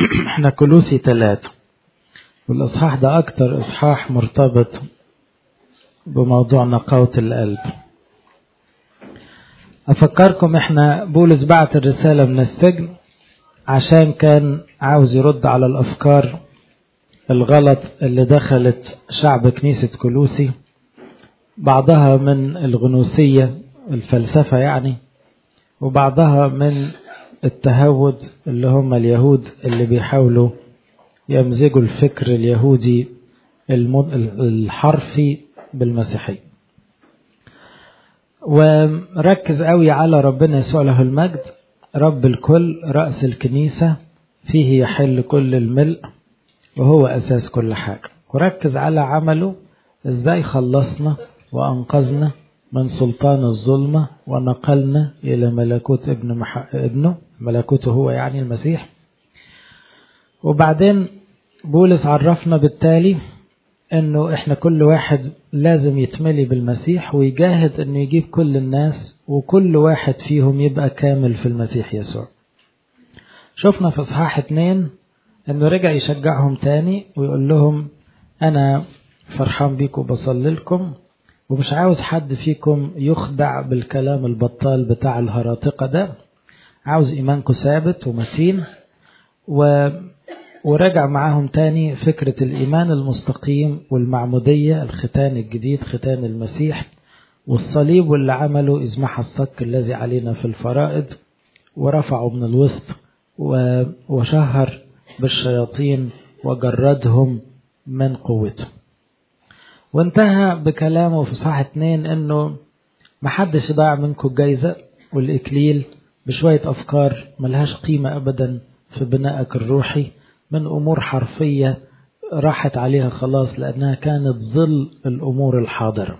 احنا كلوسي ثلاثة والإصحاح ده أكتر إصحاح مرتبط بموضوع نقاوة القلب أفكركم احنا بولس بعت الرسالة من السجن عشان كان عاوز يرد على الأفكار الغلط اللي دخلت شعب كنيسة كلوسي بعضها من الغنوسية الفلسفة يعني وبعضها من التهود اللي هم اليهود اللي بيحاولوا يمزجوا الفكر اليهودي الحرفي بالمسيحية وركز قوي على ربنا يسوع له المجد رب الكل رأس الكنيسة فيه يحل كل الملء وهو أساس كل حاجة وركز على عمله ازاي خلصنا وأنقذنا من سلطان الظلمة ونقلنا إلى ملكوت ابن مح... ابنه ملكوته هو يعني المسيح وبعدين بولس عرفنا بالتالي انه احنا كل واحد لازم يتملي بالمسيح ويجاهد انه يجيب كل الناس وكل واحد فيهم يبقى كامل في المسيح يسوع شفنا في اصحاح اتنين انه رجع يشجعهم تاني ويقول لهم انا فرحان بيكم وبصلي لكم ومش عاوز حد فيكم يخدع بالكلام البطال بتاع الهراطقة ده عاوز إيمانكم ثابت ومتين و... ورجع معاهم تاني فكرة الإيمان المستقيم والمعمودية الختان الجديد ختان المسيح والصليب واللي عمله إذ محى الصك الذي علينا في الفرائض ورفعه من الوسط و... وشهر بالشياطين وجردهم من قوته وانتهى بكلامه في صح اتنين انه محدش يضيع منكم الجايزة والإكليل بشوية أفكار ملهاش قيمة أبدا في بنائك الروحي من أمور حرفية راحت عليها خلاص لأنها كانت ظل الأمور الحاضرة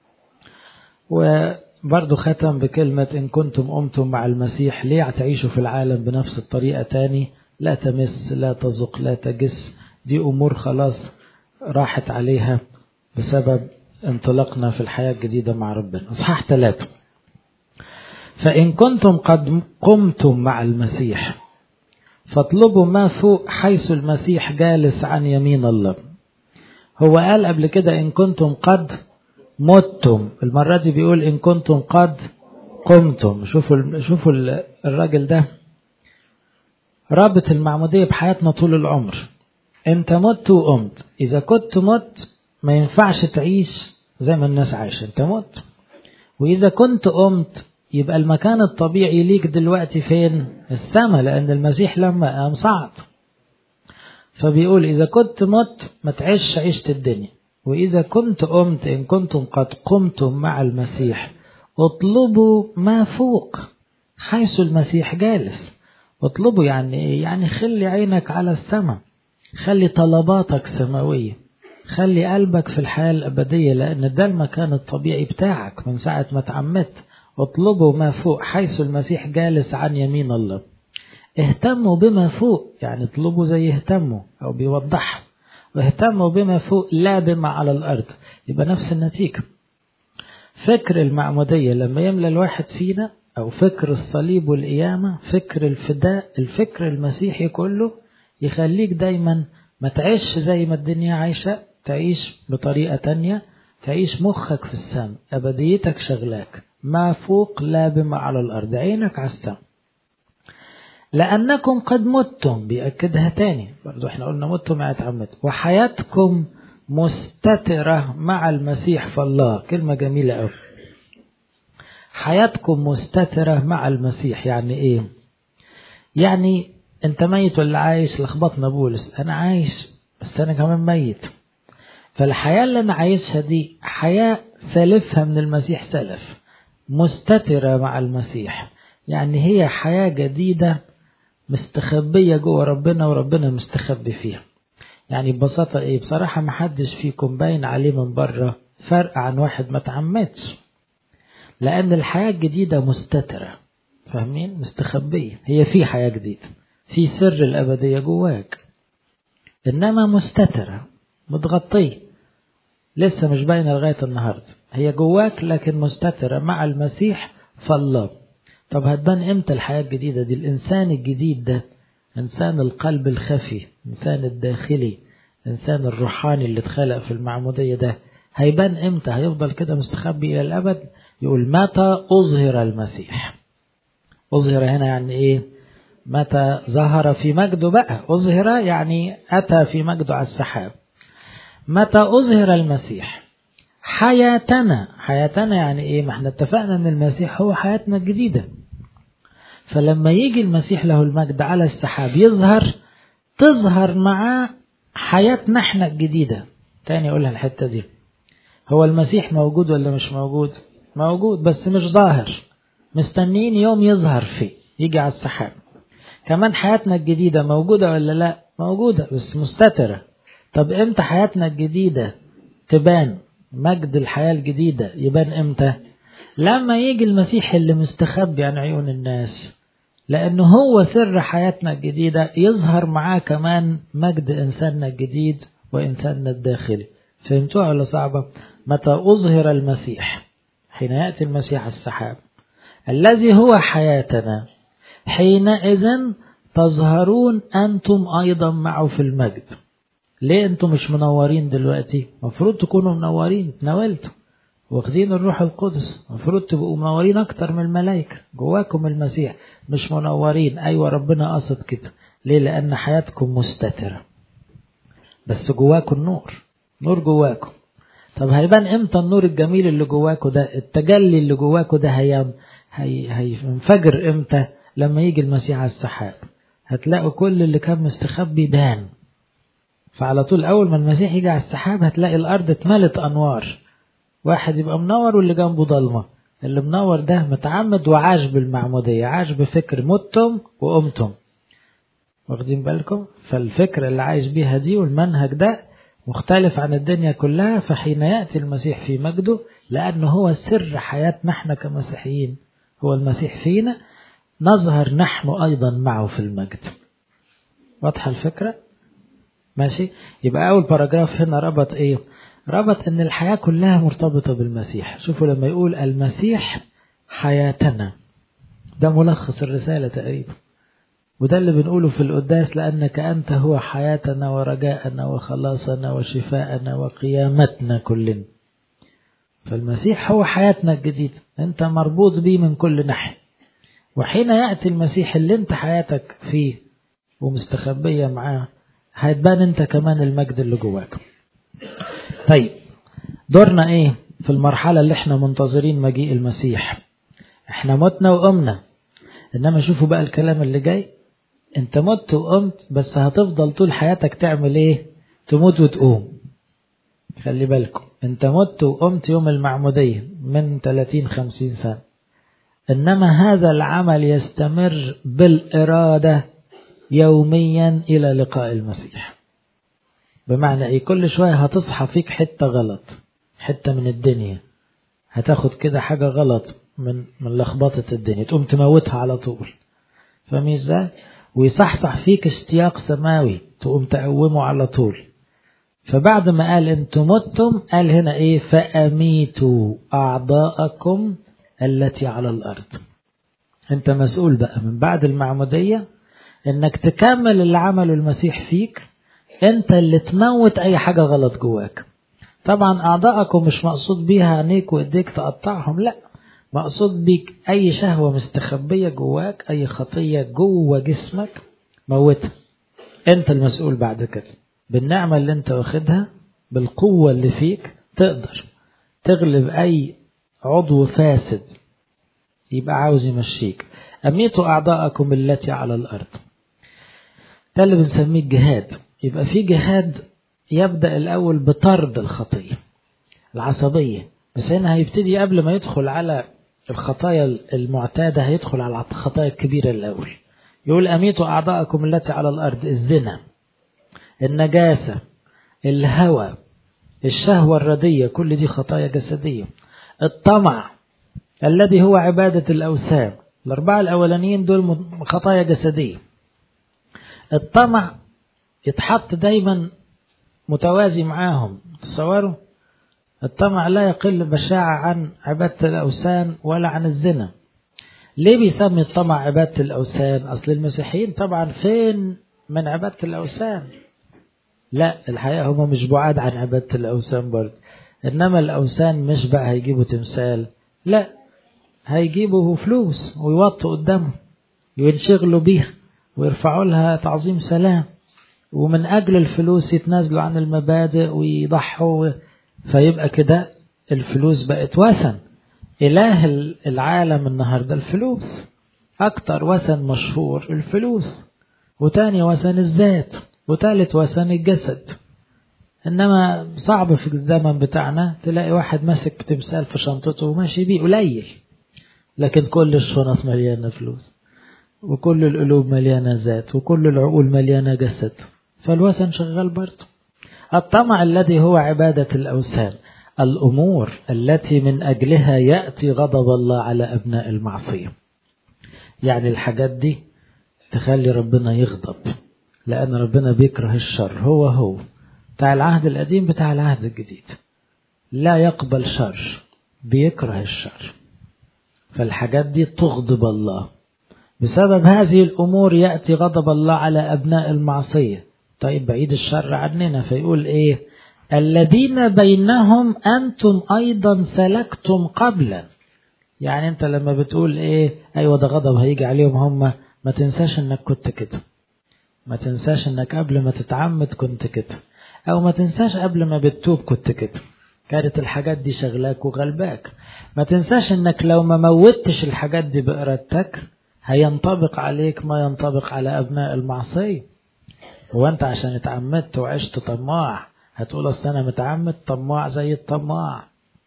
وبرضه ختم بكلمة إن كنتم قمتم مع المسيح ليه تعيشوا في العالم بنفس الطريقة تاني لا تمس لا تزق لا تجس دي أمور خلاص راحت عليها بسبب انطلاقنا في الحياة الجديدة مع ربنا اصحاح ثلاثة فإن كنتم قد قمتم مع المسيح فاطلبوا ما فوق حيث المسيح جالس عن يمين الله هو قال قبل كده إن كنتم قد متم المرة دي بيقول إن كنتم قد قمتم شوفوا شوفوا الراجل ده رابط المعمودية بحياتنا طول العمر انت مت وقمت اذا كنت مت ما ينفعش تعيش زي ما الناس عايشة انت مت واذا كنت قمت يبقى المكان الطبيعي ليك دلوقتي فين السماء لان المسيح لما قام صعد فبيقول اذا كنت مت ما تعيش عيشة الدنيا واذا كنت قمت ان كنتم قد قمتم مع المسيح اطلبوا ما فوق حيث المسيح جالس اطلبوا يعني ايه يعني خلي عينك على السماء خلي طلباتك سماوية خلي قلبك في الحياة الأبدية لأن ده المكان الطبيعي بتاعك من ساعة ما اتعمدت اطلبوا ما فوق حيث المسيح جالس عن يمين الله اهتموا بما فوق يعني اطلبوا زي اهتموا أو بيوضحها واهتموا بما فوق لا بما على الأرض يبقى نفس النتيجة فكر المعمودية لما يملى الواحد فينا أو فكر الصليب والقيامة فكر الفداء الفكر المسيحي كله يخليك دايما ما تعيش زي ما الدنيا عايشة تعيش بطريقة تانية تعيش مخك في السماء أبديتك شغلاك ما فوق لا بما على الأرض عينك على السماء لأنكم قد متم بيأكدها تاني برضو احنا قلنا متم يعني اتعمدتم وحياتكم مستترة مع المسيح فالله كلمة جميلة أوي حياتكم مستترة مع المسيح يعني ايه يعني انت ميت ولا عايش لخبطنا بولس انا عايش بس انا كمان ميت فالحياة اللي انا عايشها دي حياة سالفها من المسيح سلف مستترة مع المسيح يعني هي حياة جديدة مستخبية جوه ربنا وربنا مستخبي فيها يعني ببساطة ايه بصراحة محدش فيكم باين عليه من بره فرق عن واحد ما تعمدش لان الحياة الجديدة مستترة فاهمين مستخبية هي في حياة جديدة في سر الأبدية جواك إنما مستترة متغطية لسه مش باينة لغاية النهاردة هي جواك لكن مستترة مع المسيح فالله طب هتبان امتى الحياة الجديدة دي الإنسان الجديد ده إنسان القلب الخفي إنسان الداخلي إنسان الروحاني اللي اتخلق في المعمودية ده هيبان إمتى هيفضل كده مستخبي إلى الأبد يقول متى أظهر المسيح أظهر هنا يعني إيه متى ظهر في مجده بقى أظهر يعني أتى في مجده على السحاب متى أظهر المسيح حياتنا حياتنا يعني إيه ما احنا اتفقنا أن المسيح هو حياتنا الجديدة فلما يجي المسيح له المجد على السحاب يظهر تظهر معاه حياتنا احنا الجديدة تاني أقولها الحتة دي هو المسيح موجود ولا مش موجود موجود بس مش ظاهر مستنين يوم يظهر فيه يجي على السحاب كمان حياتنا الجديدة موجودة ولا لا موجودة بس مستترة طب امتى حياتنا الجديدة تبان مجد الحياة الجديدة يبان امتى لما يجي المسيح اللي مستخبي عن عيون الناس لأنه هو سر حياتنا الجديدة يظهر معاه كمان مجد إنساننا الجديد وإنساننا الداخلي فهمتوها ولا صعبة متى أظهر المسيح حين يأتي المسيح السحاب الذي هو حياتنا حينئذ تظهرون أنتم أيضا معه في المجد ليه أنتم مش منورين دلوقتي مفروض تكونوا منورين تناولتوا واخدين الروح القدس المفروض تبقوا منورين أكتر من الملائكة جواكم المسيح مش منورين أيوة ربنا قصد كده ليه لأن حياتكم مستترة بس جواكم النور نور جواكم طب هيبان امتى النور الجميل اللي جواكم ده التجلي اللي جواكم ده هيام هي هينفجر امتى لما يجي المسيح على السحاب هتلاقوا كل اللي كان مستخبي بان فعلى طول اول ما المسيح يجي على السحاب هتلاقي الارض اتملت انوار واحد يبقى منور واللي جنبه ضلمه اللي منور ده متعمد وعاش بالمعمودية عاش بفكر متم وقمتم واخدين بالكم فالفكرة اللي عايش بيها دي والمنهج ده مختلف عن الدنيا كلها فحين يأتي المسيح في مجده لأنه هو سر حياتنا احنا كمسيحيين هو المسيح فينا نظهر نحن أيضا معه في المجد واضحة الفكرة ماشي يبقى أول باراجراف هنا ربط إيه ربط ان الحياة كلها مرتبطة بالمسيح شوفوا لما يقول المسيح حياتنا ده ملخص الرسالة تقريبا وده اللي بنقوله في القداس لأنك أنت هو حياتنا ورجاءنا وخلاصنا وشفاءنا وقيامتنا كلنا فالمسيح هو حياتنا الجديدة أنت مربوط بيه من كل ناحية وحين يأتي المسيح اللي أنت حياتك فيه ومستخبية معاه هتبان أنت كمان المجد اللي جواك طيب دورنا ايه في المرحلة اللي احنا منتظرين مجيء المسيح احنا متنا وقمنا انما شوفوا بقى الكلام اللي جاي انت مت وقمت بس هتفضل طول حياتك تعمل ايه تموت وتقوم خلي بالكم انت مت وقمت يوم المعمودية من 30 50 سنة انما هذا العمل يستمر بالإرادة يوميا إلى لقاء المسيح بمعنى ايه كل شوية هتصحى فيك حتة غلط حتة من الدنيا هتاخد كده حاجة غلط من من لخبطة الدنيا تقوم تموتها على طول فاهمين ازاي ويصحصح فيك اشتياق سماوي تقوم تقومه على طول فبعد ما قال انتم متم قال هنا ايه فاميتوا اعضاءكم التي على الارض انت مسؤول بقى من بعد المعمودية انك تكمل اللي عمله المسيح فيك انت اللي تموت اي حاجة غلط جواك طبعا اعضائكم مش مقصود بيها عينيك وايديك تقطعهم لا مقصود بيك اي شهوة مستخبية جواك اي خطية جوه جسمك موتها انت المسؤول بعد كده بالنعمة اللي انت واخدها بالقوة اللي فيك تقدر تغلب اي عضو فاسد يبقى عاوز يمشيك اميتوا اعضاءكم التي على الارض ده اللي بنسميه الجهاد يبقى في جهاد يبدأ الأول بطرد الخطية العصبية بس هنا هيبتدي قبل ما يدخل على الخطايا المعتادة هيدخل على الخطايا الكبيرة الأول يقول أميتوا أعضاءكم التي على الأرض الزنا النجاسة الهوى الشهوة الردية كل دي خطايا جسدية الطمع الذي هو عبادة الأوثان الأربعة الأولانيين دول خطايا جسدية الطمع يتحط دايما متوازي معاهم تصوروا الطمع لا يقل بشاعة عن عبادة الأوثان ولا عن الزنا ليه بيسمي الطمع عبادة الأوثان أصل المسيحيين طبعا فين من عبادة الأوثان لا الحقيقة هم مش بعاد عن عبادة الأوثان برضه إنما الأوثان مش بقى هيجيبوا تمثال لا هيجيبوا فلوس ويوطوا قدامه وينشغلوا بيها ويرفعوا لها تعظيم سلام ومن أجل الفلوس يتنازلوا عن المبادئ ويضحوا فيبقى كده الفلوس بقت وثن إله العالم النهاردة الفلوس أكتر وثن مشهور الفلوس وتاني وثن الذات وتالت وثن الجسد إنما صعب في الزمن بتاعنا تلاقي واحد ماسك تمثال في شنطته وماشي بيه قليل لكن كل الشنط مليانة فلوس وكل القلوب مليانة ذات وكل العقول مليانة جسد فالوثن شغال برضه الطمع الذي هو عبادة الأوثان الأمور التي من أجلها يأتي غضب الله على أبناء المعصية يعني الحاجات دي تخلي ربنا يغضب لأن ربنا بيكره الشر هو هو بتاع العهد القديم بتاع العهد الجديد لا يقبل شر بيكره الشر فالحاجات دي تغضب الله بسبب هذه الأمور يأتي غضب الله على أبناء المعصية طيب بعيد الشر عننا فيقول إيه الذين بينهم أنتم أيضا سلكتم قبلا يعني أنت لما بتقول إيه أيوة ده غضب هيجي عليهم هم ما تنساش إنك كنت كده ما تنساش إنك قبل ما تتعمد كنت كده أو ما تنساش قبل ما بتتوب كنت كده كانت الحاجات دي شغلاك وغلباك ما تنساش إنك لو ما موتش الحاجات دي بإرادتك هينطبق عليك ما ينطبق على أبناء المعصية هو أنت عشان اتعمدت وعشت طماع هتقول أصل أنا متعمد طماع زي الطماع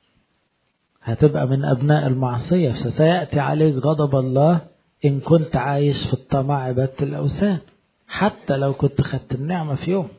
هتبقى من أبناء المعصية فسيأتي عليك غضب الله إن كنت عايش في الطمع عبادة الأوثان حتى لو كنت خدت النعمة في يوم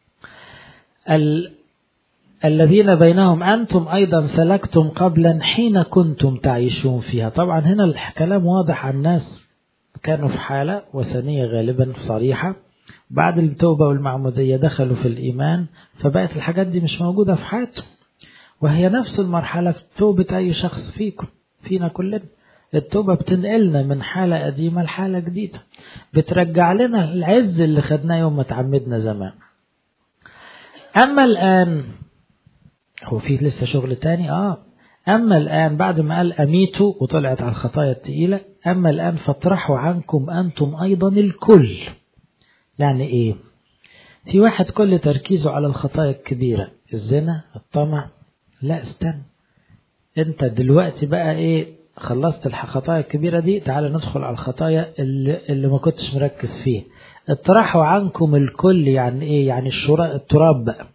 ال... الذين بينهم أنتم أيضا سلكتم قبلا حين كنتم تعيشون فيها طبعا هنا الكلام واضح عن الناس كانوا في حالة وثنية غالبا صريحة بعد التوبة والمعمودية دخلوا في الإيمان فبقت الحاجات دي مش موجودة في حياتهم وهي نفس المرحلة في توبة أي شخص فيكم فينا كلنا التوبة بتنقلنا من حالة قديمة لحالة جديدة بترجع لنا العز اللي خدناه يوم ما تعمدنا زمان أما الآن هو في لسه شغل تاني آه أما الآن بعد ما قال أميتوا وطلعت على الخطايا التقيلة أما الآن فاطرحوا عنكم أنتم أيضا الكل يعني إيه في واحد كل تركيزه على الخطايا الكبيرة الزنا الطمع لا استنى انت دلوقتي بقى ايه خلصت الخطايا الكبيرة دي تعال ندخل على الخطايا اللي, اللي ما كنتش مركز فيه اطرحوا عنكم الكل يعني ايه يعني الشراء التراب بقى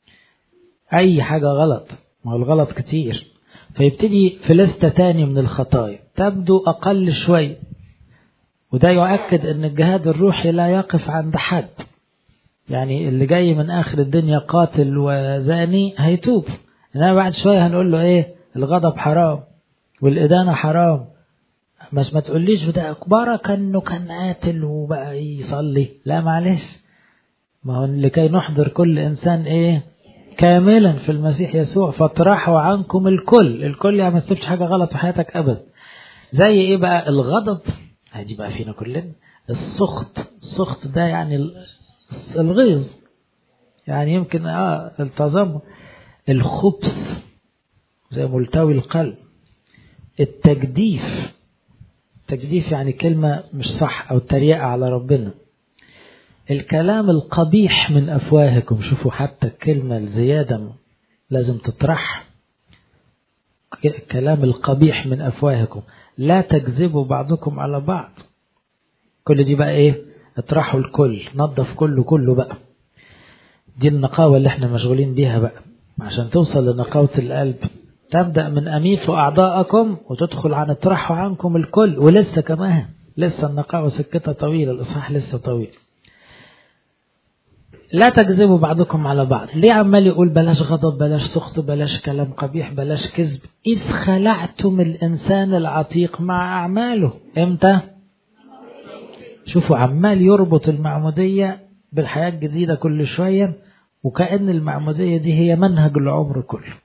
اي حاجة غلط ما هو الغلط كتير فيبتدي في لستة تاني من الخطايا تبدو أقل شوي وده يؤكد أن الجهاد الروحي لا يقف عند حد يعني اللي جاي من آخر الدنيا قاتل وزاني هيتوب إنما بعد شوية هنقول له إيه الغضب حرام والإدانة حرام بس ما تقوليش ده أكبر كأنه كان قاتل وبقى يصلي لا معلش ما هو لكي نحضر كل إنسان إيه كاملا في المسيح يسوع فاطرحوا عنكم الكل الكل يعني ما تسيبش حاجة غلط في حياتك أبدا زي إيه بقى الغضب هدي بقى فينا كلنا السخط السخط ده يعني الغيظ يعني يمكن اه التذمر الخبث زي ملتوي القلب التجديف تجديف يعني كلمة مش صح أو تريقة على ربنا الكلام القبيح من أفواهكم شوفوا حتى الكلمة الزيادة لازم تطرح الكلام القبيح من أفواهكم لا تكذبوا بعضكم على بعض كل دي بقى إيه اطرحوا الكل نظف كله كله بقى دي النقاوة اللي احنا مشغولين بيها بقى عشان توصل لنقاوة القلب تبدأ من أميتوا أعضاءكم وتدخل عن اطرحوا عنكم الكل ولسه كمان لسه النقاوة سكتها طويلة الإصحاح لسه طويل لا تكذبوا بعضكم على بعض ليه عمال يقول بلاش غضب بلاش سخط بلاش كلام قبيح بلاش كذب إذ خلعتم الإنسان العتيق مع أعماله إمتى شوفوا عمال يربط المعمودية بالحياة الجديدة كل شوية وكأن المعمودية دي هي منهج العمر كله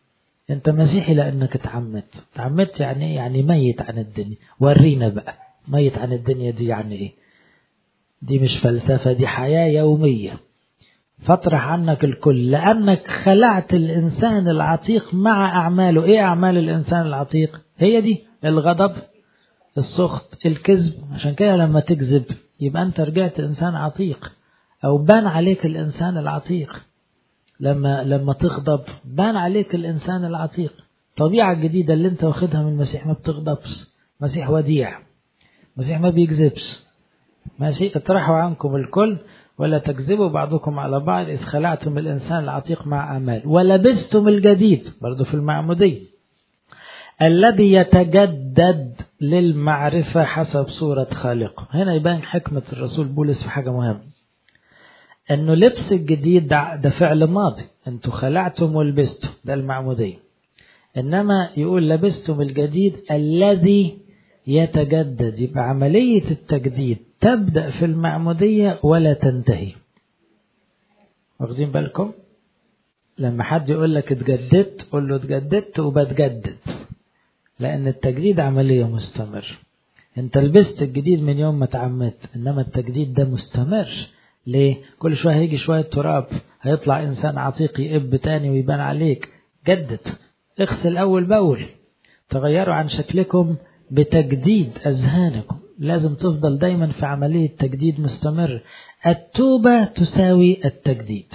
انت مسيحي لانك اتعمدت اتعمدت يعني ايه يعني ميت عن الدنيا ورينا بقى ميت عن الدنيا دي يعني ايه دي مش فلسفة دي حياة يومية فاطرح عنك الكل لأنك خلعت الإنسان العتيق مع أعماله إيه أعمال الإنسان العتيق هي دي الغضب السخط الكذب عشان كده لما تكذب يبقى أنت رجعت إنسان عتيق أو بان عليك الإنسان العتيق لما لما تغضب بان عليك الإنسان العتيق الطبيعة الجديدة اللي أنت واخدها من المسيح ما بتغضبش مسيح وديع مسيح ما بيكذبش ماشي اطرحوا عنكم الكل ولا تكذبوا بعضكم على بعض إذ خلعتم الإنسان العتيق مع أعمال ولبستم الجديد برضو في المعمودية الذي يتجدد للمعرفة حسب صورة خالقه هنا يبان حكمة الرسول بولس في حاجة مهمة انه لبس الجديد ده, ده فعل ماضي انتوا خلعتم ولبستم ده المعمودية انما يقول لبستم الجديد الذي يتجدد يبقى عملية التجديد تبدأ في المعمودية ولا تنتهي واخدين بالكم لما حد يقول لك اتجددت قول له اتجددت وبتجدد لأن التجديد عملية مستمر انت لبست الجديد من يوم ما تعمدت انما التجديد ده مستمر ليه كل شوية هيجي شوية تراب هيطلع انسان عتيق يقب تاني ويبان عليك جدد اغسل اول باول تغيروا عن شكلكم بتجديد اذهانكم لازم تفضل دايما في عملية تجديد مستمر التوبة تساوي التجديد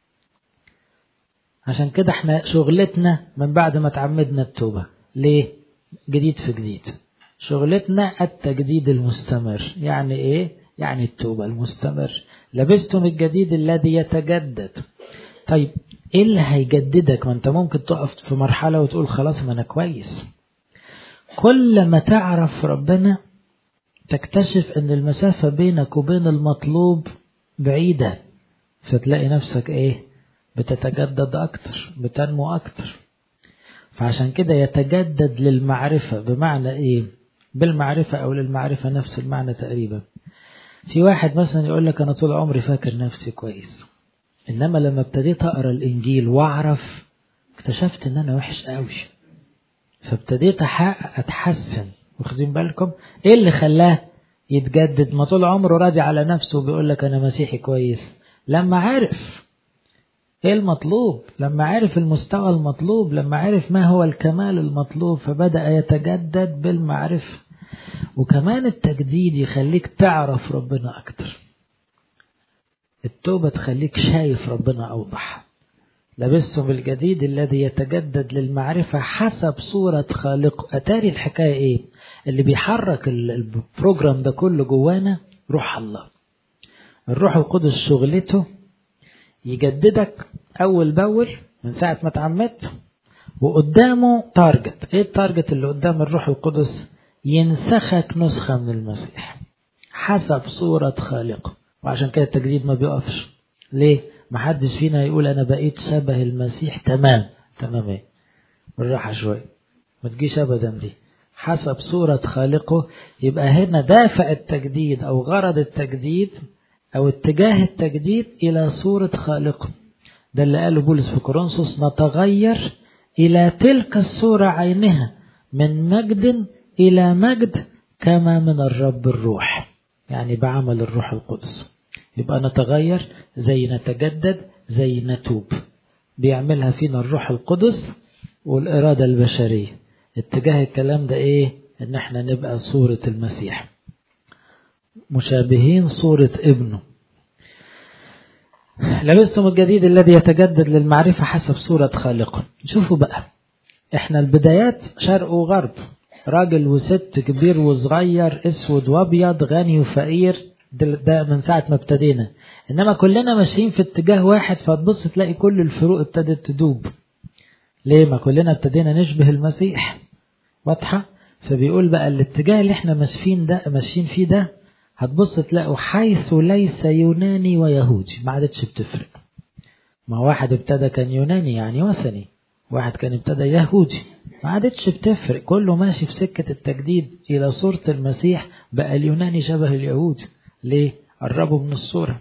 عشان كده احنا شغلتنا من بعد ما تعمدنا التوبة ليه جديد في جديد شغلتنا التجديد المستمر يعني ايه يعني التوبة المستمر لبستم الجديد الذي يتجدد طيب ايه اللي هيجددك ما انت ممكن تقف في مرحلة وتقول خلاص ما انا كويس كل ما تعرف ربنا تكتشف ان المسافة بينك وبين المطلوب بعيدة فتلاقي نفسك ايه بتتجدد اكتر بتنمو اكتر فعشان كده يتجدد للمعرفة بمعنى ايه بالمعرفة او للمعرفة نفس المعنى تقريبا في واحد مثلا يقول لك انا طول عمري فاكر نفسي كويس انما لما ابتديت اقرا الانجيل واعرف اكتشفت ان انا وحش قوي فابتديت احقق اتحسن واخدين بالكم ايه اللي خلاه يتجدد ما طول عمره راجع على نفسه وبيقول لك انا مسيحي كويس لما عرف ايه المطلوب لما عرف المستوى المطلوب لما عرف ما هو الكمال المطلوب فبدأ يتجدد بالمعرفة وكمان التجديد يخليك تعرف ربنا أكتر التوبة تخليك شايف ربنا أوضح لبستم الجديد الذي يتجدد للمعرفة حسب صورة خالقه أتاري الحكاية إيه اللي بيحرك البروجرام ده كله جوانا روح الله الروح القدس شغلته يجددك أول بأول من ساعة ما اتعمدت وقدامه تارجت ايه التارجت اللي قدام الروح القدس ينسخك نسخة من المسيح حسب صورة خالقه وعشان كده التجديد ما بيقفش ليه محدش فينا يقول انا بقيت شبه المسيح تمام تمام ايه بالراحة شوية ما تجيش ابدا دي حسب صورة خالقه يبقى هنا دافع التجديد او غرض التجديد او اتجاه التجديد الى صورة خالقه ده اللي قاله بولس في كورنثوس نتغير الى تلك الصورة عينها من مجد الى مجد كما من الرب الروح يعني بعمل الروح القدس يبقى نتغير زي نتجدد زي نتوب بيعملها فينا الروح القدس والإرادة البشرية اتجاه الكلام ده ايه ان احنا نبقى صورة المسيح مشابهين صورة ابنه لبستم الجديد الذي يتجدد للمعرفة حسب صورة خالقه شوفوا بقى احنا البدايات شرق وغرب راجل وست كبير وصغير اسود وابيض غني وفقير ده من ساعة ما ابتدينا انما كلنا ماشيين في اتجاه واحد فتبص تلاقي كل الفروق ابتدت تدوب ليه ما كلنا ابتدينا نشبه المسيح واضحة فبيقول بقى الاتجاه اللي احنا ماشيين ده ماشيين فيه ده هتبص تلاقوا حيث ليس يوناني ويهودي ما عادتش بتفرق ما واحد ابتدى كان يوناني يعني وثني واحد كان ابتدى يهودي ما عادتش بتفرق كله ماشي في سكة التجديد إلى صورة المسيح بقى اليوناني شبه اليهود ليه؟ قربوا من الصورة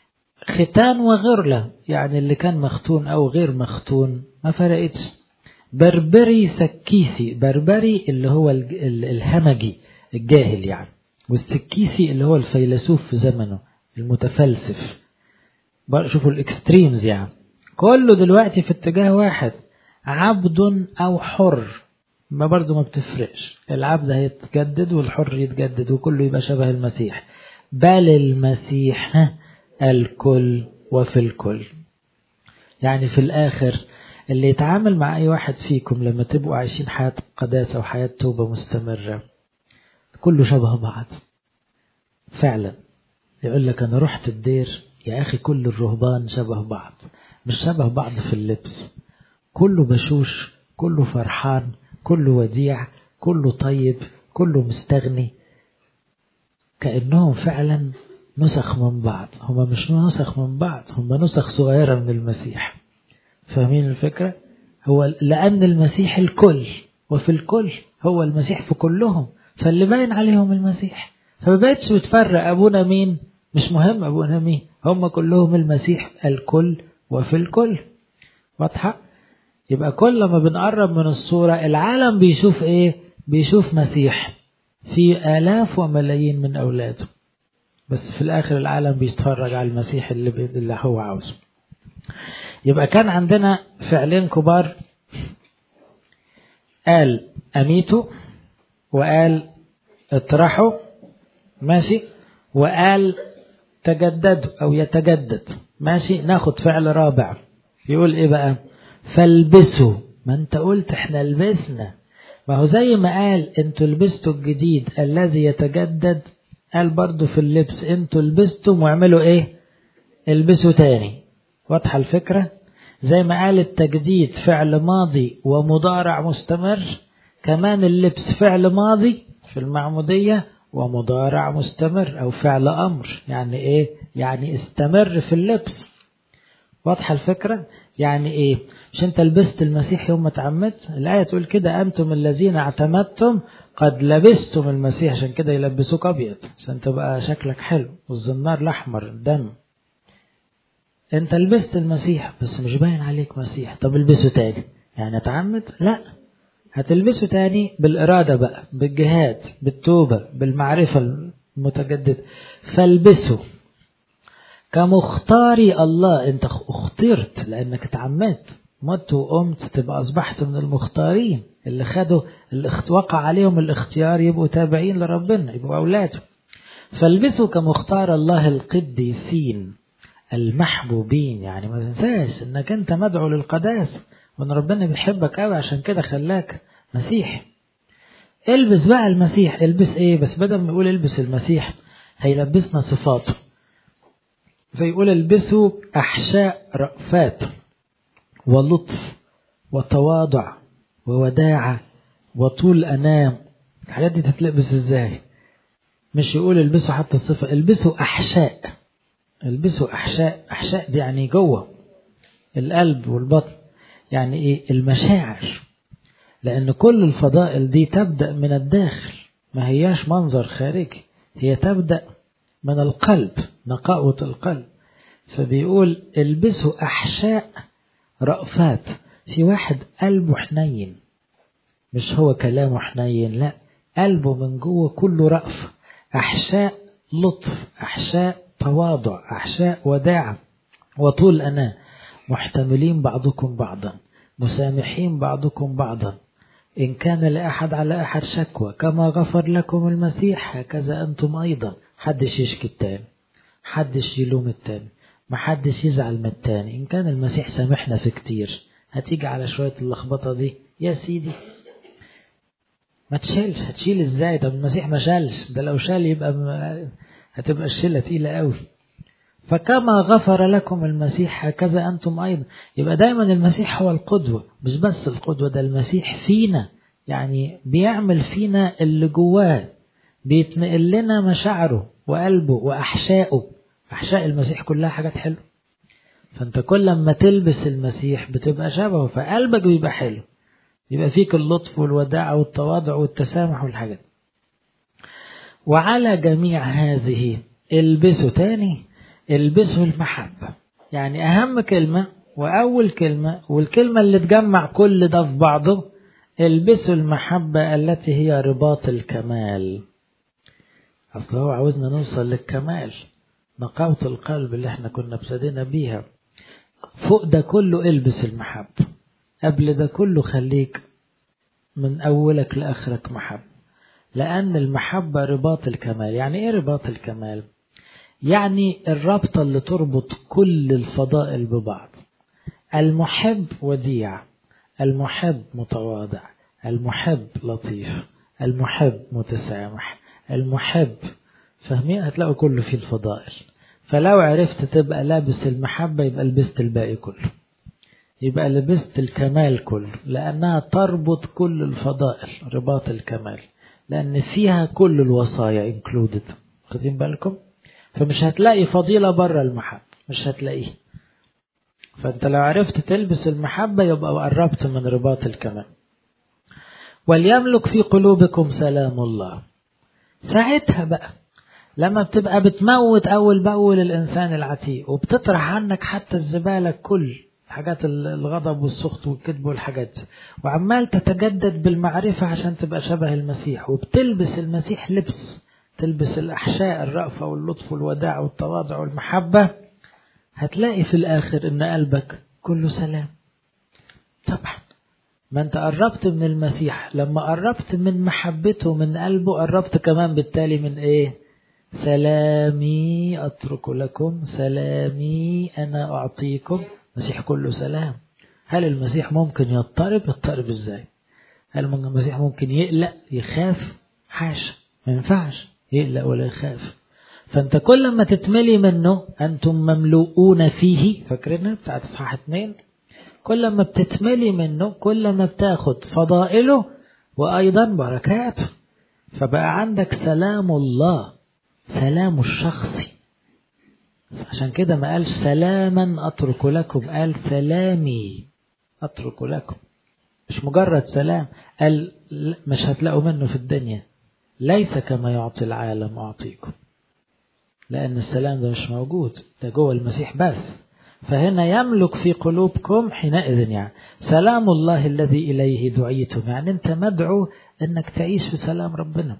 ختان وغرلة يعني اللي كان مختون أو غير مختون ما فرقتش بربري سكيسي بربري اللي هو الهمجي الجاهل يعني والسكيسي اللي هو الفيلسوف في زمنه المتفلسف شوفوا الاكستريمز يعني كله دلوقتي في اتجاه واحد عبد او حر ما برضه ما بتفرقش العبد هيتجدد والحر يتجدد وكله يبقى شبه المسيح بل المسيح الكل وفي الكل يعني في الآخر اللي يتعامل مع أي واحد فيكم لما تبقوا عايشين حياة قداسة وحياة توبة مستمرة كله شبه بعض فعلا يقول لك أنا رحت الدير يا أخي كل الرهبان شبه بعض مش شبه بعض في اللبس كله بشوش كله فرحان كله وديع كله طيب كله مستغني كأنهم فعلا نسخ من بعض هم مش نسخ من بعض هم نسخ صغيرة من المسيح فاهمين الفكرة هو لأن المسيح الكل وفي الكل هو المسيح في كلهم فاللي باين عليهم المسيح فما بقتش بتفرق أبونا مين مش مهم أبونا مين هم كلهم المسيح الكل وفي الكل واضحة يبقى كل ما بنقرب من الصورة العالم بيشوف ايه بيشوف مسيح في آلاف وملايين من أولاده بس في الآخر العالم بيتفرج على المسيح اللي, اللي هو عاوزه يبقى كان عندنا فعلين كبار قال أميتوا وقال اطرحوا ماشي وقال تجددوا أو يتجدد ماشي ناخد فعل رابع يقول إيه بقى فالبسوا ما أنت قلت إحنا لبسنا ما هو زي ما قال أنتوا لبستوا الجديد الذي يتجدد قال برضو في اللبس أنتوا لبستم واعملوا إيه البسوا تاني واضحة الفكرة زي ما قال التجديد فعل ماضي ومضارع مستمر كمان اللبس فعل ماضي في المعمودية ومضارع مستمر أو فعل أمر يعني إيه يعني استمر في اللبس واضحة الفكرة يعني إيه مش أنت لبست المسيح يوم ما تعمدت الآية تقول كده أنتم الذين اعتمدتم قد لبستم المسيح عشان كده يلبسوك أبيض عشان تبقى شكلك حلو والزنار الأحمر الدم انت لبست المسيح بس مش باين عليك مسيح طب البسه تاني يعني اتعمد لا هتلبسه تاني بالإرادة بقى بالجهاد بالتوبة بالمعرفة المتجددة فالبسه كمختاري الله انت اخترت لانك اتعمدت مت وقمت تبقى اصبحت من المختارين اللي خدوا اللي وقع عليهم الاختيار يبقوا تابعين لربنا يبقوا اولاده فالبسوا كمختار الله القديسين المحبوبين يعني ما تنساش انك انت مدعو للقداسة وان ربنا بيحبك قوي عشان كده خلاك مسيح البس بقى المسيح البس ايه بس بدل ما يقول البس المسيح هيلبسنا صفاته فيقول البسوا احشاء رأفات ولطف وتواضع ووداعة وطول انام الحاجات دي تتلبس ازاي مش يقول البسوا حتى الصفة البسوا احشاء البسوا أحشاء أحشاء دي يعني جوه القلب والبطن يعني إيه المشاعر لأن كل الفضائل دي تبدأ من الداخل ما هياش منظر خارجي هي تبدأ من القلب نقاوة القلب فبيقول البسوا أحشاء رأفات في واحد قلبه حنين مش هو كلامه حنين لا قلبه من جوه كله رأف أحشاء لطف أحشاء تواضع أحشاء وداعة وطول أنا محتملين بعضكم بعضا مسامحين بعضكم بعضا إن كان لأحد على أحد شكوى كما غفر لكم المسيح هكذا أنتم أيضا حدش يشكي التاني حدش يلوم التاني ما حدش يزعل من التاني إن كان المسيح سامحنا في كتير هتيجي على شوية اللخبطة دي يا سيدي ما تشيلش هتشيل ازاي طب المسيح ما شالش ده لو شال يبقى م... هتبقى الشلة تقيلة قوي فكما غفر لكم المسيح هكذا أنتم أيضا يبقى دايما المسيح هو القدوة مش بس القدوة ده المسيح فينا يعني بيعمل فينا اللي جواه بيتنقل لنا مشاعره وقلبه وأحشائه أحشاء المسيح كلها حاجات حلوة فأنت كل ما تلبس المسيح بتبقى شبهه فقلبك بيبقى حلو يبقى فيك اللطف والوداعة والتواضع والتسامح والحاجات وعلى جميع هذه البسوا تاني البسوا المحبة يعني أهم كلمة وأول كلمة والكلمة اللي تجمع كل ده في بعضه البسوا المحبة التي هي رباط الكمال أصل هو عاوزنا نوصل للكمال نقاوة القلب اللي احنا كنا ابتدينا بيها فوق ده كله البس المحبة قبل ده كله خليك من أولك لآخرك محبة لأن المحبة رباط الكمال يعني إيه رباط الكمال يعني الرابطة اللي تربط كل الفضائل ببعض المحب وديع المحب متواضع المحب لطيف المحب متسامح المحب فاهمين هتلاقوا كله في الفضائل فلو عرفت تبقى لابس المحبة يبقى لبست الباقي كله يبقى لبست الكمال كله لأنها تربط كل الفضائل رباط الكمال لأن فيها كل الوصايا included خدين بالكم فمش هتلاقي فضيلة بره المحبة مش هتلاقيه فأنت لو عرفت تلبس المحبة يبقى قربت من رباط الكمال وليملك في قلوبكم سلام الله ساعتها بقى لما بتبقى بتموت أول بأول الإنسان العتيق وبتطرح عنك حتى الزبالة كل حاجات الغضب والسخط والكذب والحاجات وعمال تتجدد بالمعرفة عشان تبقى شبه المسيح وبتلبس المسيح لبس تلبس الأحشاء الرأفة واللطف والوداع والتواضع والمحبة هتلاقي في الآخر إن قلبك كله سلام طبعا ما أنت قربت من المسيح لما قربت من محبته من قلبه قربت كمان بالتالي من إيه سلامي أترك لكم سلامي أنا أعطيكم المسيح كله سلام هل المسيح ممكن يضطرب يضطرب ازاي هل المسيح ممكن يقلق يخاف حاشا ما ينفعش يقلق ولا يخاف فانت كل ما تتملي منه انتم مملوءون فيه فاكرينها بتاعت اصحاح اتنين كل ما بتتملي منه كل ما بتاخد فضائله وايضا بركاته فبقى عندك سلام الله سلام الشخصي عشان كده ما قالش سلاما أترك لكم قال سلامي أترك لكم مش مجرد سلام قال مش هتلاقوا منه في الدنيا ليس كما يعطي العالم أعطيكم لأن السلام ده مش موجود ده جوه المسيح بس فهنا يملك في قلوبكم حينئذ يعني سلام الله الذي إليه دعيتم يعني أنت مدعو أنك تعيش في سلام ربنا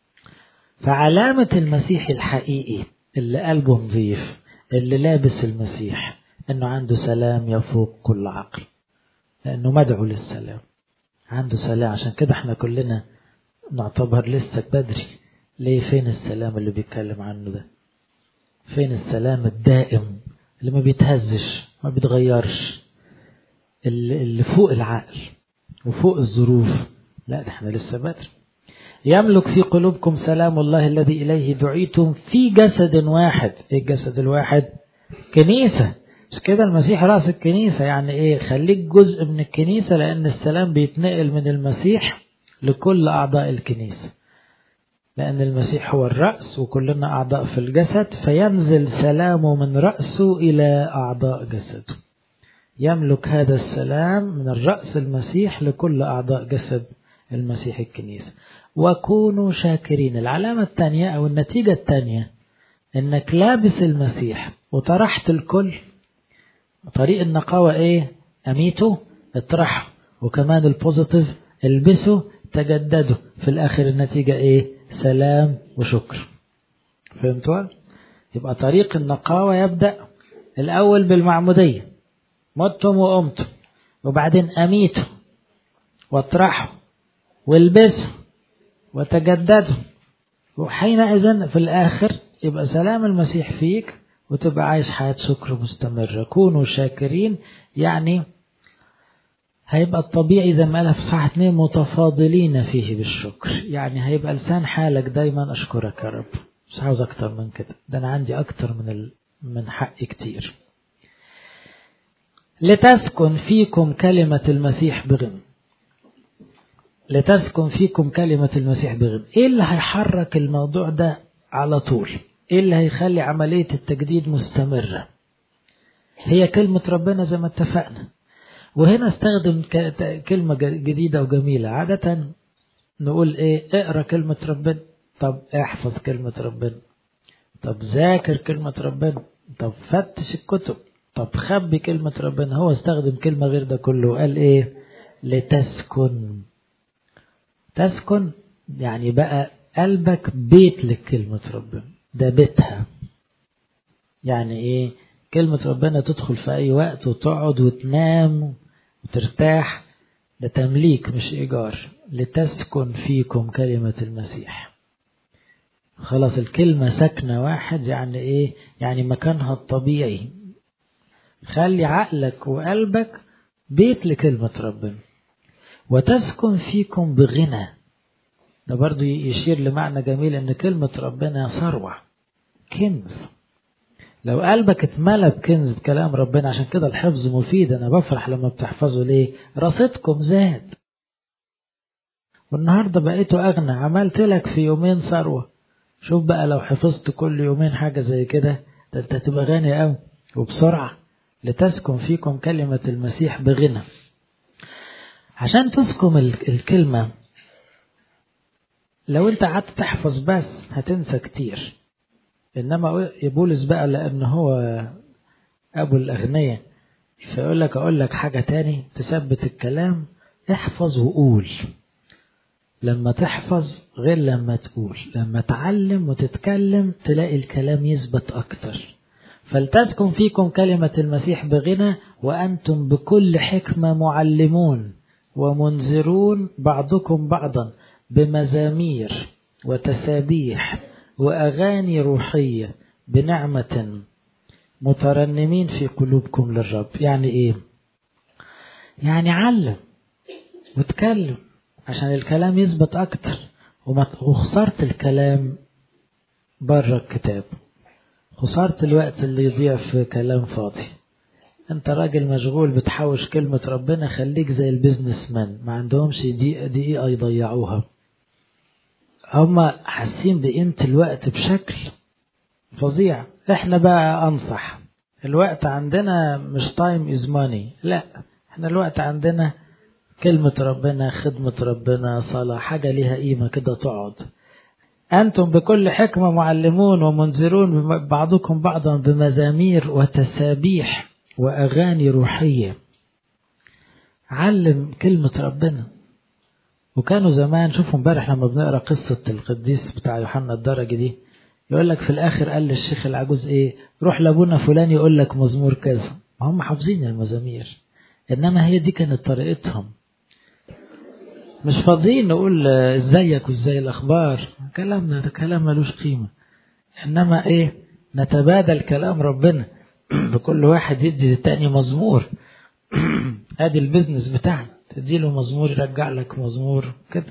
فعلامة المسيح الحقيقي اللي قلبه نظيف اللي لابس المسيح انه عنده سلام يفوق كل عقل لانه مدعو للسلام عنده سلام عشان كده احنا كلنا نعتبر لسه بدري ليه فين السلام اللي بيتكلم عنه ده فين السلام الدائم اللي ما بيتهزش ما بيتغيرش اللي, اللي فوق العقل وفوق الظروف لا ده احنا لسه بدري يملك في قلوبكم سلام الله الذي إليه دعيتم في جسد واحد إيه الجسد الواحد كنيسة مش كده المسيح رأس الكنيسة يعني إيه خليك جزء من الكنيسة لأن السلام بيتنقل من المسيح لكل أعضاء الكنيسة لأن المسيح هو الرأس وكلنا أعضاء في الجسد فينزل سلامه من رأسه إلى أعضاء جسده يملك هذا السلام من الرأس المسيح لكل أعضاء جسد المسيح الكنيسة وكونوا شاكرين العلامة الثانية أو النتيجة الثانية إنك لابس المسيح وطرحت الكل طريق النقاوة إيه أميته اطرحه وكمان البوزيتيف البسه تجدده في الآخر النتيجة إيه سلام وشكر فهمتوا يبقى طريق النقاوة يبدأ الأول بالمعمودية متم وقمتم وبعدين أميته واطرحه والبسه وتجددوا وحينئذ في الآخر يبقى سلام المسيح فيك وتبقى عايش حياة شكر مستمرة كونوا شاكرين يعني هيبقى الطبيعي زي ما قالها في صحة اتنين متفاضلين فيه بالشكر يعني هيبقى لسان حالك دايما أشكرك يا رب مش عاوز أكتر من كده ده أنا عندي أكتر من ال... من حقي كتير لتسكن فيكم كلمة المسيح بغم لتسكن فيكم كلمة المسيح بغم ايه اللي هيحرك الموضوع ده على طول ايه اللي هيخلي عملية التجديد مستمرة هي كلمة ربنا زي ما اتفقنا وهنا استخدم كلمة جديدة وجميلة عادة نقول ايه اقرا كلمة ربنا طب احفظ كلمة ربنا طب ذاكر كلمة ربنا طب فتش الكتب طب خبي كلمة ربنا هو استخدم كلمة غير ده كله قال ايه لتسكن تسكن يعني بقى قلبك بيت لكلمة ربنا ده بيتها يعني ايه كلمة ربنا تدخل في اي وقت وتقعد وتنام وترتاح ده تمليك مش ايجار لتسكن فيكم كلمة المسيح خلاص الكلمة سكنة واحد يعني ايه يعني مكانها الطبيعي خلي عقلك وقلبك بيت لكلمة ربنا وتسكن فيكم بغنى ده برضو يشير لمعنى جميل ان كلمة ربنا ثروة كنز لو قلبك اتملى بكنز بكلام ربنا عشان كده الحفظ مفيد انا بفرح لما بتحفظوا ليه رصيدكم زاد والنهاردة بقيتوا اغنى عملت لك في يومين ثروة شوف بقى لو حفظت كل يومين حاجة زي كده ده انت هتبقى غني قوي وبسرعة لتسكن فيكم كلمة المسيح بغنى عشان تسكن الكلمة لو انت قعدت تحفظ بس هتنسى كتير انما بولس بقى لان هو ابو الاغنياء فيقول لك اقول لك حاجة تاني تثبت الكلام احفظ وقول لما تحفظ غير لما تقول لما تعلم وتتكلم تلاقي الكلام يثبت اكتر فلتسكن فيكم كلمة المسيح بغنى وأنتم بكل حكمة معلمون ومنذرون بعضكم بعضا بمزامير وتسابيح وأغاني روحية بنعمة مترنمين في قلوبكم للرب يعني إيه يعني علم وتكلم عشان الكلام يثبت أكتر وخسرت الكلام بره الكتاب خسرت الوقت اللي يضيع في كلام فاضي انت راجل مشغول بتحوش كلمة ربنا خليك زي البيزنس مان ما عندهمش دقيقة دقيقة يضيعوها هم حاسين بقيمة الوقت بشكل فظيع احنا بقى انصح الوقت عندنا مش تايم از ماني لا احنا الوقت عندنا كلمة ربنا خدمة ربنا صلاة حاجة ليها قيمة كده تقعد أنتم بكل حكمة معلمون ومنذرون بعضكم بعضا بمزامير وتسابيح وأغاني روحية علم كلمة ربنا وكانوا زمان شوفوا امبارح لما بنقرا قصة القديس بتاع يوحنا الدرجة دي يقول لك في الآخر قال للشيخ العجوز إيه روح لأبونا فلان يقول لك مزمور كذا هم حافظين المزامير إنما هي دي كانت طريقتهم مش فاضيين نقول ازيك وازاي الاخبار كلامنا ده كلام ملوش قيمه انما ايه نتبادل كلام ربنا بكل واحد يدي للتاني مزمور ادي البيزنس بتاعنا تديله مزمور يرجع لك مزمور كده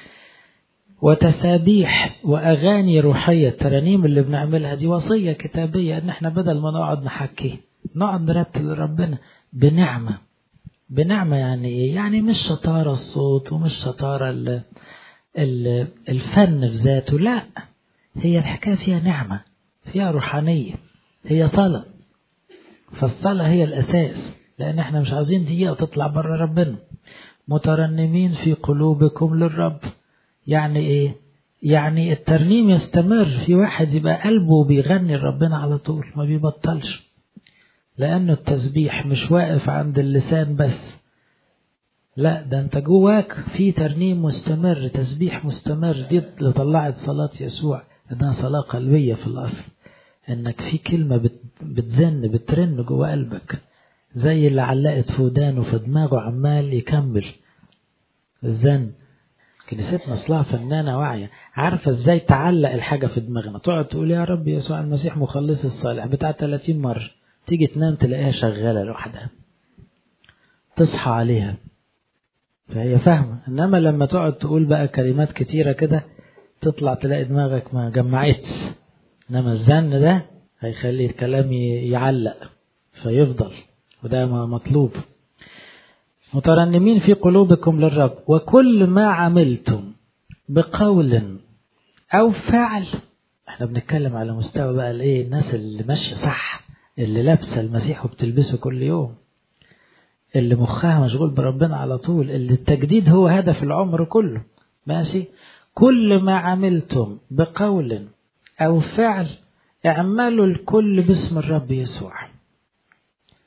وتسابيح واغاني روحيه الترانيم اللي بنعملها دي وصيه كتابيه ان احنا بدل ما نقعد نحكي نقعد نرتل ربنا بنعمه بنعمة يعني ايه؟ يعني مش شطارة الصوت ومش شطارة ال ال الفن في ذاته لا هي الحكاية فيها نعمة فيها روحانية هي صلاة فالصلاة هي الأساس لأن احنا مش عاوزين دقيقة تطلع بره ربنا مترنمين في قلوبكم للرب يعني ايه يعني الترنيم يستمر في واحد يبقى قلبه بيغني لربنا على طول ما بيبطلش لأنه التسبيح مش واقف عند اللسان بس لا ده انت جواك في ترنيم مستمر تسبيح مستمر دي اللي طلعت صلاة يسوع انها صلاة قلبية في الأصل انك في كلمة بتزن بترن جوا قلبك زي اللي علقت في ودانه في دماغه عمال يكمل الزن كنيستنا اصلها فنانة واعية عارفة ازاي تعلق الحاجة في دماغنا تقعد تقول يا رب يسوع المسيح مخلص الصالح بتاع 30 مرة تيجي تنام تلاقيها شغالة لوحدها تصحى عليها فهي فاهمة إنما لما تقعد تقول بقى كلمات كتيرة كده تطلع تلاقي دماغك ما جمعتش إنما الزن ده هيخلي الكلام يعلق فيفضل وده مطلوب مترنمين في قلوبكم للرب وكل ما عملتم بقول أو فعل احنا بنتكلم على مستوى بقى الايه الناس اللي ماشيه صح اللي لابسه المسيح وبتلبسه كل يوم اللي مخها مشغول بربنا على طول اللي التجديد هو هدف العمر كله ماشي كل ما عملتم بقول او فعل اعملوا الكل باسم الرب يسوع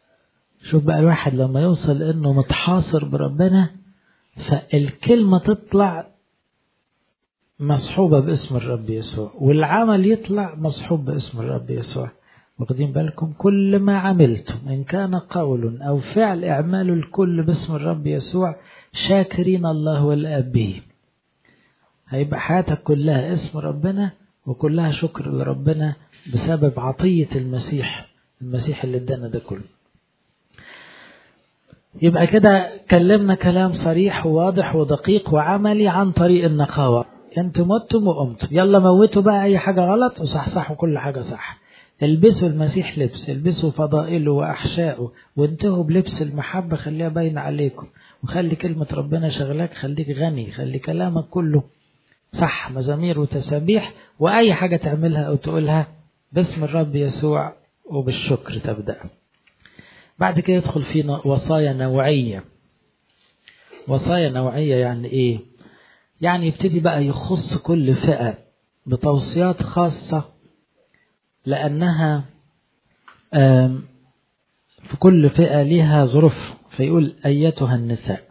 شوف بقى الواحد لما يوصل انه متحاصر بربنا فالكلمة تطلع مصحوبة باسم الرب يسوع والعمل يطلع مصحوب باسم الرب يسوع واخدين بالكم كل ما عملتم إن كان قول أو فعل اعمال الكل باسم الرب يسوع شاكرين الله والآب به هيبقى حياتك كلها اسم ربنا وكلها شكر لربنا بسبب عطية المسيح المسيح اللي ادانا ده كله يبقى كده كلمنا كلام صريح وواضح ودقيق وعملي عن طريق النقاوة انتوا متم وقمتم يلا موتوا بقى اي حاجة غلط وصحصحوا كل حاجة صح البسوا المسيح لبس البسوا فضائله وأحشائه وانتهوا بلبس المحبة خليها باينة عليكم وخلي كلمة ربنا شغلاك خليك غني خلي كلامك كله صح مزامير وتسابيح وأي حاجة تعملها أو تقولها باسم الرب يسوع وبالشكر تبدأ بعد كده يدخل في وصايا نوعية وصايا نوعية يعني إيه يعني يبتدي بقى يخص كل فئة بتوصيات خاصة لأنها في كل فئة لها ظروف فيقول أيتها النساء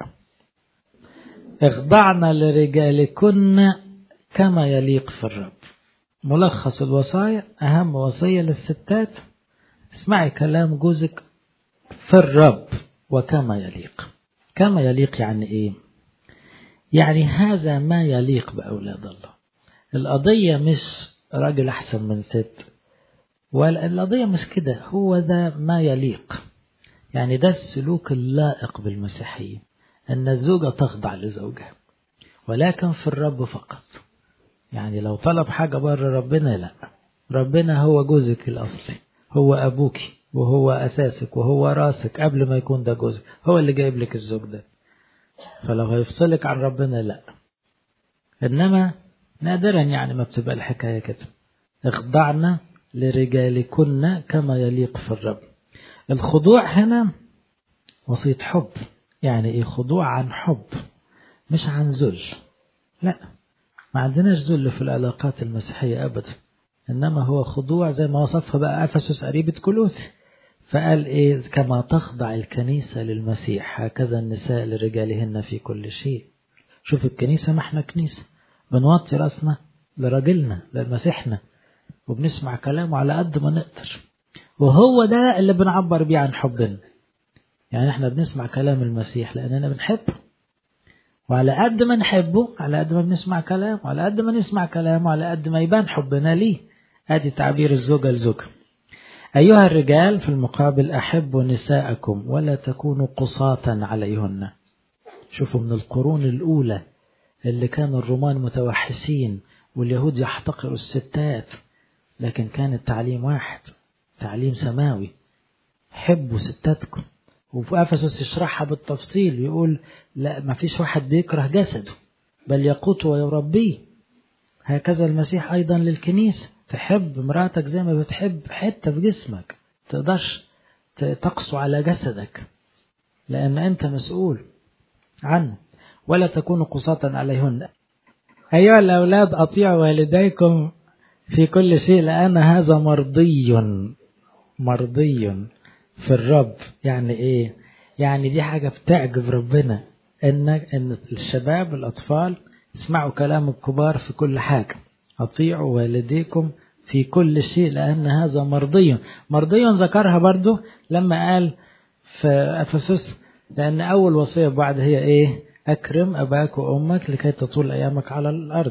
اخضعن لرجالكن كما يليق في الرب ملخص الوصايا أهم وصية للستات اسمعي كلام جوزك في الرب وكما يليق كما يليق يعني إيه يعني هذا ما يليق بأولاد الله القضية مش راجل أحسن من ست والقضية مش كده هو ده ما يليق يعني ده السلوك اللائق بالمسيحية أن الزوجة تخضع لزوجها ولكن في الرب فقط يعني لو طلب حاجة بره ربنا لا ربنا هو جوزك الأصلي هو أبوك وهو أساسك وهو راسك قبل ما يكون ده جوزك هو اللي جايب لك الزوج ده فلو هيفصلك عن ربنا لا إنما نادرا يعني ما بتبقى الحكاية كده اخضعنا لرجالكن كما يليق في الرب الخضوع هنا وصية حب يعني ايه خضوع عن حب مش عن ذل لا ما عندناش ذل في العلاقات المسيحية أبدا إنما هو خضوع زي ما وصفها بقى أفسس قريبة كلوث فقال إيه كما تخضع الكنيسة للمسيح هكذا النساء لرجالهن في كل شيء شوف الكنيسة ما احنا كنيسة بنوطي راسنا لراجلنا لمسيحنا وبنسمع كلامه على قد ما نقدر وهو ده اللي بنعبر بيه عن حبنا يعني احنا بنسمع كلام المسيح لأننا بنحبه وعلى قد ما نحبه على قد ما بنسمع كلامه وعلى قد ما نسمع كلامه على قد ما يبان حبنا ليه ادي تعبير الزوجة لزوجها أيها الرجال في المقابل أحبوا نساءكم ولا تكونوا قصاة عليهن شوفوا من القرون الأولى اللي كانوا الرومان متوحشين واليهود يحتقروا الستات لكن كان التعليم واحد تعليم سماوي حبوا ستاتكم وفي أفسس يشرحها بالتفصيل يقول لا ما فيش واحد بيكره جسده بل يقوت ويربيه هكذا المسيح أيضا للكنيسة تحب مراتك زي ما بتحب حتة في جسمك تقدرش تقسو على جسدك لأن أنت مسؤول عنه ولا تكونوا قصاة عليهن أيها الأولاد أطيعوا والديكم في كل شيء لأن هذا مرضي مرضي في الرب يعني إيه يعني دي حاجة بتعجب ربنا إن إن الشباب الأطفال اسمعوا كلام الكبار في كل حاجة أطيعوا والديكم في كل شيء لأن هذا مرضي مرضي ذكرها برضو لما قال في أفسس لأن أول وصية بعد هي إيه أكرم أباك وأمك لكي تطول أيامك على الأرض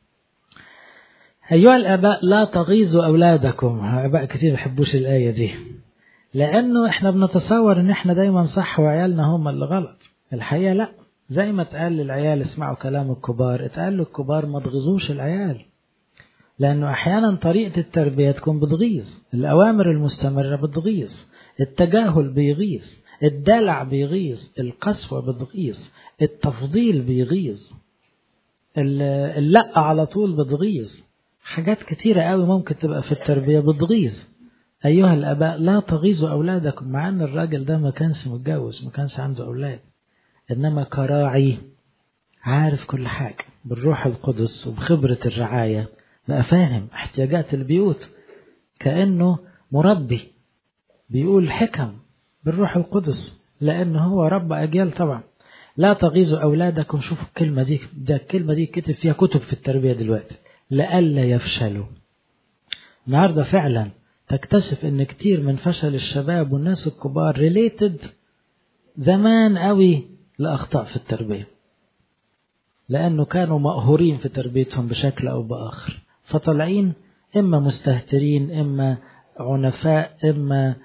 أيها الآباء لا تغيظوا أولادكم آباء كتير يحبوش الآية دي لأنه إحنا بنتصور إن إحنا دايما صح وعيالنا هم اللي غلط الحقيقة لا زي ما اتقال للعيال اسمعوا كلام الكبار اتقال للكبار ما تغيظوش العيال لأنه أحيانا طريقة التربية تكون بتغيظ الأوامر المستمرة بتغيظ التجاهل بيغيظ الدلع بيغيظ القسوة بتغيظ التفضيل بيغيظ اللقة على طول بتغيظ حاجات كتيرة قوي ممكن تبقى في التربية بتغيظ أيها الآباء لا تغيظوا أولادكم مع أن الراجل ده ما كانش متجوز ما كانش عنده أولاد إنما كراعي عارف كل حاجة بالروح القدس وبخبرة الرعاية بقى فاهم احتياجات البيوت كأنه مربي بيقول حكم بالروح القدس لأنه هو رب أجيال طبعا لا تغيظوا أولادكم شوفوا الكلمة دي ده الكلمة دي كتب فيها كتب في التربية دلوقتي لئلا يفشلوا النهاردة فعلا تكتشف ان كتير من فشل الشباب والناس الكبار ريليتد زمان قوي لأخطاء في التربية لأنه كانوا مقهورين في تربيتهم بشكل أو بآخر فطالعين إما مستهترين إما عنفاء إما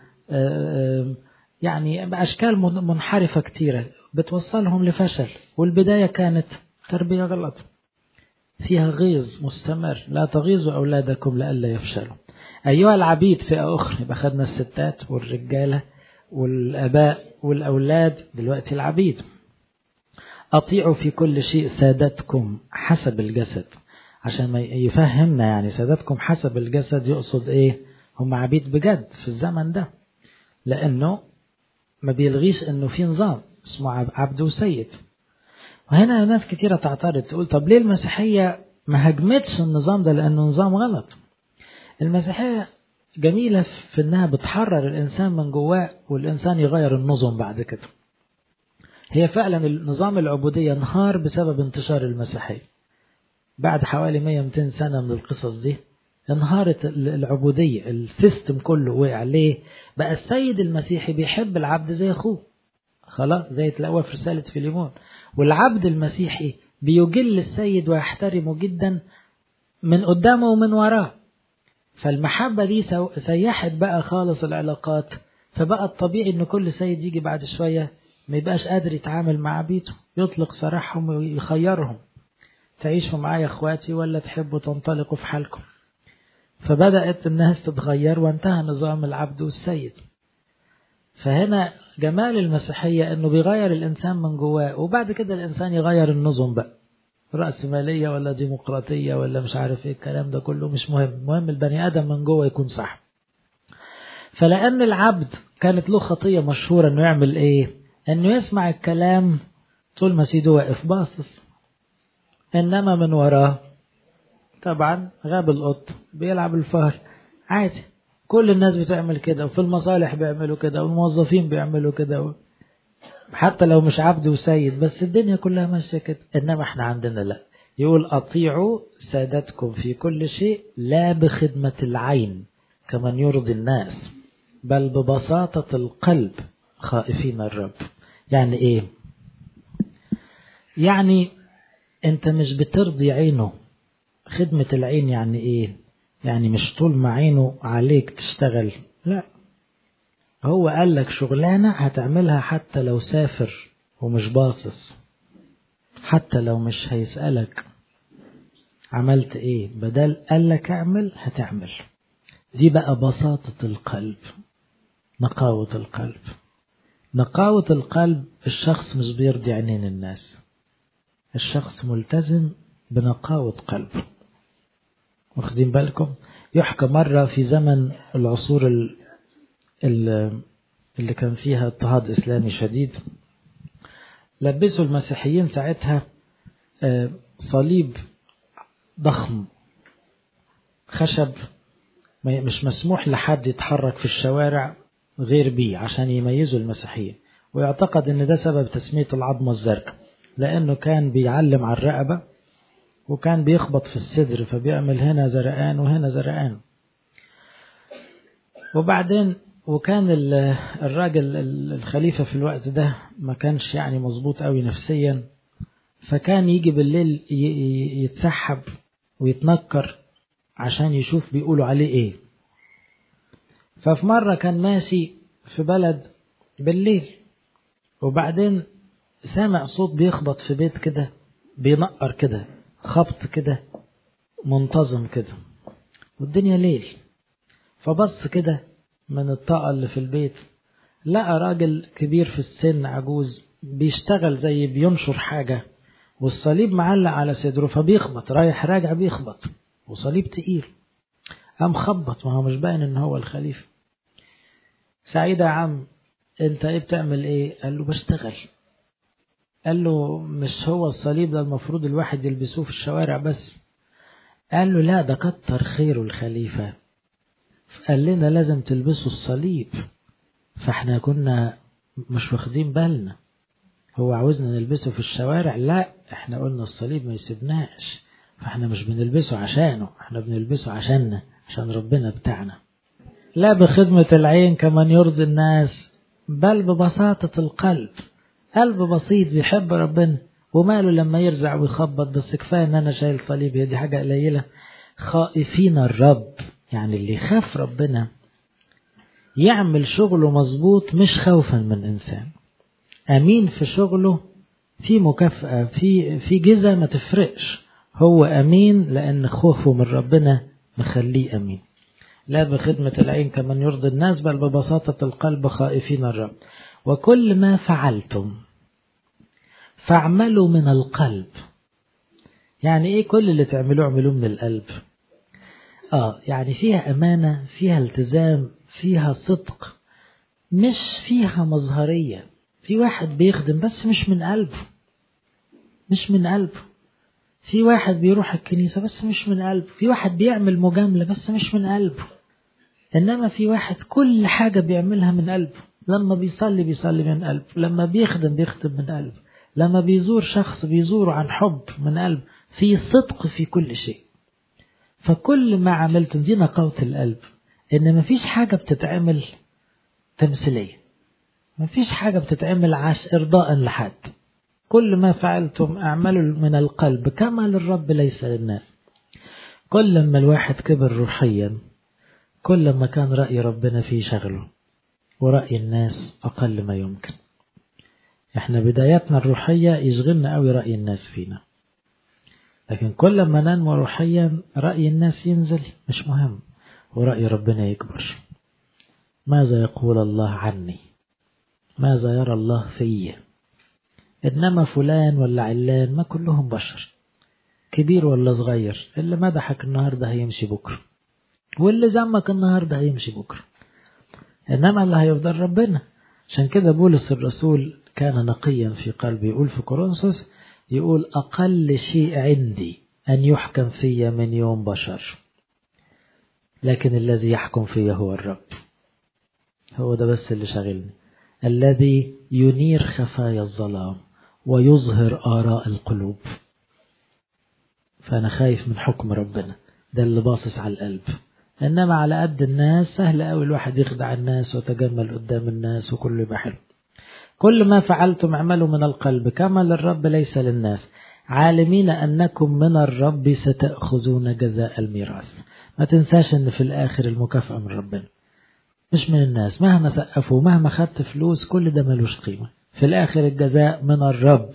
يعني بأشكال منحرفة كتيرة بتوصلهم لفشل والبداية كانت تربية غلط فيها غيظ مستمر لا تغيظوا أولادكم لئلا يفشلوا أيها العبيد فئة أخرى يبقى خدنا الستات والرجالة والآباء والأولاد دلوقتي العبيد أطيعوا في كل شيء سادتكم حسب الجسد عشان ما يفهمنا يعني سادتكم حسب الجسد يقصد إيه هم عبيد بجد في الزمن ده لأنه ما بيلغيش إنه في نظام اسمه عبد وسيد وهنا ناس كتيرة تعترض تقول طب ليه المسيحية ما هجمتش النظام ده لأنه نظام غلط المسيحية جميلة في إنها بتحرر الإنسان من جواه والإنسان يغير النظم بعد كده هي فعلا النظام العبودية انهار بسبب انتشار المسيحية بعد حوالي 100-200 سنة من القصص دي انهارت العبودية السيستم كله وقع ليه بقى السيد المسيحي بيحب العبد زي أخوه خلاص زي تلاقوها في رسالة فيليمون والعبد المسيحي بيجل السيد ويحترمه جدا من قدامه ومن وراه فالمحبة دي سيحت بقى خالص العلاقات فبقى الطبيعي ان كل سيد يجي بعد شوية ما يبقاش قادر يتعامل مع عبيده يطلق سراحهم ويخيرهم تعيشوا معايا اخواتي ولا تحبوا تنطلقوا في حالكم فبدأت الناس تتغير وانتهى نظام العبد والسيد فهنا جمال المسيحية انه بيغير الانسان من جواه وبعد كده الانسان يغير النظم بقى رأسمالية ولا ديمقراطية ولا مش عارف ايه الكلام ده كله مش مهم المهم البني ادم من جوه يكون صح فلأن العبد كانت له خطية مشهورة انه يعمل ايه انه يسمع الكلام طول ما سيده واقف باصص انما من وراه طبعا غاب القط بيلعب الفار عادي كل الناس بتعمل كده وفي المصالح بيعملوا كده والموظفين بيعملوا كده حتى لو مش عبد وسيد بس الدنيا كلها ماشيه كده انما احنا عندنا لا يقول اطيعوا سادتكم في كل شيء لا بخدمه العين كمن يرضي الناس بل ببساطه القلب خائفين الرب يعني ايه يعني انت مش بترضي عينه خدمه العين يعني ايه يعني مش طول ما عينه عليك تشتغل لا هو قال لك شغلانة هتعملها حتى لو سافر ومش باصص حتى لو مش هيسألك عملت ايه بدل قال لك اعمل هتعمل دي بقى بساطة القلب نقاوة القلب نقاوة القلب الشخص مش بيرضي عينين الناس الشخص ملتزم بنقاوة قلبه واخدين بالكم يحكى مرة في زمن العصور اللي كان فيها اضطهاد إسلامي شديد لبسوا المسيحيين ساعتها صليب ضخم خشب مش مسموح لحد يتحرك في الشوارع غير بيه عشان يميزوا المسيحية ويعتقد ان ده سبب تسمية العظمة الزرقاء لانه كان بيعلم على الرقبة وكان بيخبط في الصدر فبيعمل هنا زرقان وهنا زرقان وبعدين وكان الراجل الخليفة في الوقت ده ما كانش يعني مظبوط قوي نفسيا فكان يجي بالليل يتسحب ويتنكر عشان يشوف بيقولوا عليه ايه ففي مرة كان ماشي في بلد بالليل وبعدين سامع صوت بيخبط في بيت كده بينقر كده خبط كده منتظم كده والدنيا ليل فبص كده من الطاقة اللي في البيت لقى راجل كبير في السن عجوز بيشتغل زي بينشر حاجة والصليب معلق على صدره فبيخبط رايح راجع بيخبط وصليب تقيل قام خبط ما هو مش باين ان هو الخليفة سعيدة يا عم انت ايه بتعمل ايه قال له بشتغل قال له مش هو الصليب ده المفروض الواحد يلبسوه في الشوارع بس قال له لا ده كتر خيره الخليفة قال لنا لازم تلبسوا الصليب فاحنا كنا مش واخدين بالنا هو عاوزنا نلبسه في الشوارع لا احنا قلنا الصليب ما يسيبناش فاحنا مش بنلبسه عشانه احنا بنلبسه عشاننا عشان ربنا بتاعنا لا بخدمة العين كمن يرضي الناس بل ببساطة القلب قلب بسيط بيحب ربنا وماله لما يرزع ويخبط بس كفاية ان انا شايل صليب هي دي حاجة قليلة خائفين الرب يعني اللي يخاف ربنا يعمل شغله مظبوط مش خوفا من انسان امين في شغله في مكافأة في في جزء ما تفرقش هو امين لان خوفه من ربنا مخليه امين لا بخدمة العين كمن يرضي الناس بل ببساطة القلب خائفين الرب وكل ما فعلتم فاعملوا من القلب يعني ايه كل اللي تعملوه اعملوه من القلب اه يعني فيها امانة فيها التزام فيها صدق مش فيها مظهرية في واحد بيخدم بس مش من قلبه مش من قلبه في واحد بيروح الكنيسة بس مش من قلبه في واحد بيعمل مجاملة بس مش من قلبه إنما في واحد كل حاجة بيعملها من قلبه لما بيصلي بيصلي من قلبه لما بيخدم بيخدم من قلبه لما بيزور شخص بيزوره عن حب من قلب في صدق في كل شيء فكل ما عملتم دي نقاوة القلب إن مفيش حاجة بتتعمل تمثيلية مفيش حاجة بتتعمل عش إرضاء لحد كل ما فعلتم اعملوا من القلب كما للرب ليس للناس كل ما الواحد كبر روحيا كل ما كان رأي ربنا فيه شغله ورأي الناس أقل ما يمكن احنا بداياتنا الروحية يشغلنا قوي رأي الناس فينا لكن كل ما ننمو روحيا رأي الناس ينزل مش مهم ورأي ربنا يكبر ماذا يقول الله عني ماذا يرى الله فيا إنما فلان ولا علان ما كلهم بشر كبير ولا صغير اللي مدحك النهاردة هيمشي بكرة واللي ذمك النهاردة هيمشي بكرة إنما اللي هيفضل ربنا عشان كده بولس الرسول كان نقيا في قلبه يقول في كورنثوس يقول أقل شيء عندي أن يحكم في من يوم بشر لكن الذي يحكم في هو الرب هو ده بس اللي شاغلني الذي ينير خفايا الظلام ويظهر آراء القلوب فأنا خايف من حكم ربنا ده اللي باصص على القلب إنما على قد الناس سهل أوي الواحد يخدع الناس وتجمل قدام الناس وكله يبقى حلو كل ما فعلتم اعملوا من القلب كما للرب ليس للناس عالمين أنكم من الرب ستأخذون جزاء الميراث ما تنساش أن في الآخر المكافأة من ربنا مش من الناس مهما سقفوا مهما خدت فلوس كل ده ملوش قيمة في الآخر الجزاء من الرب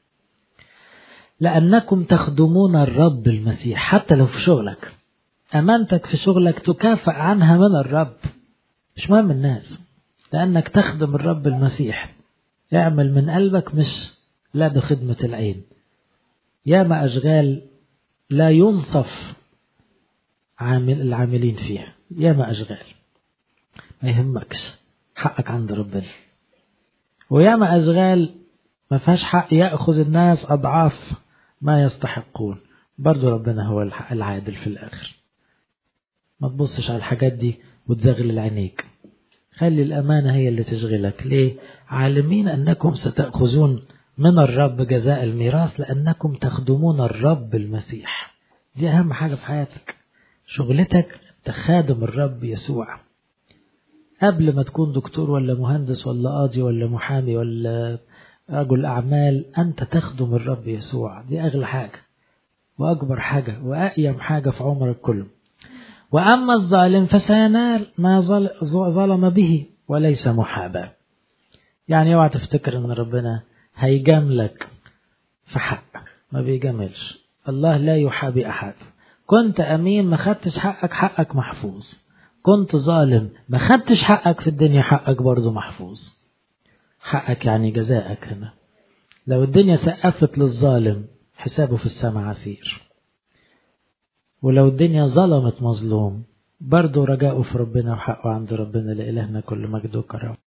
لأنكم تخدمون الرب المسيح حتى لو في شغلك أمانتك في شغلك تكافأ عنها من الرب مش مهم الناس لأنك تخدم الرب المسيح اعمل من قلبك مش لا بخدمة العين ياما أشغال لا ينصف عامل العاملين فيها ياما أشغال ما يهمكش حقك عند ربنا وياما أشغال ما فيهاش حق يأخذ الناس أضعاف ما يستحقون برضو ربنا هو العادل في الآخر ما تبصش على الحاجات دي وتزغلل عينيك خلي الأمانة هي اللي تشغلك ليه عالمين أنكم ستأخذون من الرب جزاء الميراث لأنكم تخدمون الرب المسيح دي أهم حاجة في حياتك شغلتك تخادم الرب يسوع قبل ما تكون دكتور ولا مهندس ولا قاضي ولا محامي ولا رجل أعمال أنت تخدم الرب يسوع دي أغلى حاجة وأكبر حاجة وأقيم حاجة في عمرك كله وأما الظالم فسينال ما ظلم به وليس محابا يعني اوعى تفتكر ان ربنا هيجاملك في حق ما بيجاملش الله لا يحابي أحد كنت أمين ما خدتش حقك حقك محفوظ كنت ظالم ما خدتش حقك في الدنيا حقك برضه محفوظ حقك يعني جزاءك هنا لو الدنيا سقفت للظالم حسابه في السماء عسير ولو الدنيا ظلمت مظلوم برضه رجاؤه في ربنا وحقه عند ربنا لإلهنا كل مجد وكرم